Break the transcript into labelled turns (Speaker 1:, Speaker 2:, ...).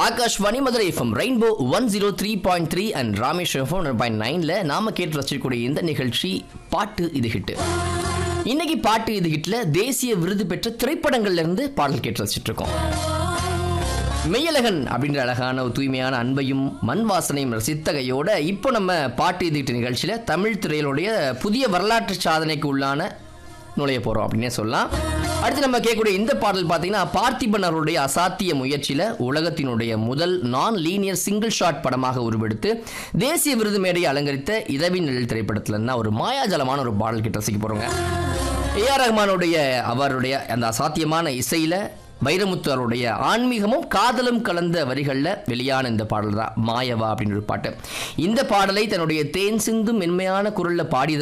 Speaker 1: Akashvani Madurai FM Rainbow one zero three point three and Ramesh FM one point நைனில் நாம கேட்டு ரசிக்கக்கூடிய இந்த நிகழ்ச்சி பாட்டு இது ஹிட்டு இன்னைக்கு பாட்டு இது ஹிட்ல தேசிய விருது பெற்ற திரைப்படங்கள்ல இருந்து பாடல் கேட்டு ரசிச்சிட்டு இருக்கோம் மெய்யழகன் அப்படின்ற அழகான ஒரு தூய்மையான அன்பையும் மண் வாசனையும் ரசித்தகையோட இப்போ நம்ம பாட்டு இது ஹிட் நிகழ்ச்சியில தமிழ் திரையினுடைய புதிய வரலாற்று சாதனைக்கு உள்ளான நுழைய போகிறோம் அப்படின்னே சொல்லலாம் அடுத்து நம்ம கேட்கக்கூடிய இந்த பாடல் பார்த்தீங்கன்னா பார்த்திபன் அவருடைய அசாத்திய முயற்சியில் உலகத்தினுடைய முதல் நான் லீனியர் சிங்கிள் ஷாட் படமாக உருவெடுத்து தேசிய விருது மேடையை அலங்கரித்த இதவின் நிழல் திரைப்படத்துல இருந்தா ஒரு மாயாஜலமான ஒரு பாடல் கிட்ட ரசிக்க போகிறோங்க ஏஆர் ரஹ்மானுடைய அவருடைய அந்த அசாத்தியமான இசையில் வைரமுத்து அவருடைய ஆன்மீகமும் காதலும் கலந்த வரிகளில் வெளியான இந்த பாடல் தான் மாயவா அப்படின்ற ஒரு பாட்டு இந்த பாடலை தன்னுடைய தேன் சிந்தும் மென்மையான குரலில் பாடியது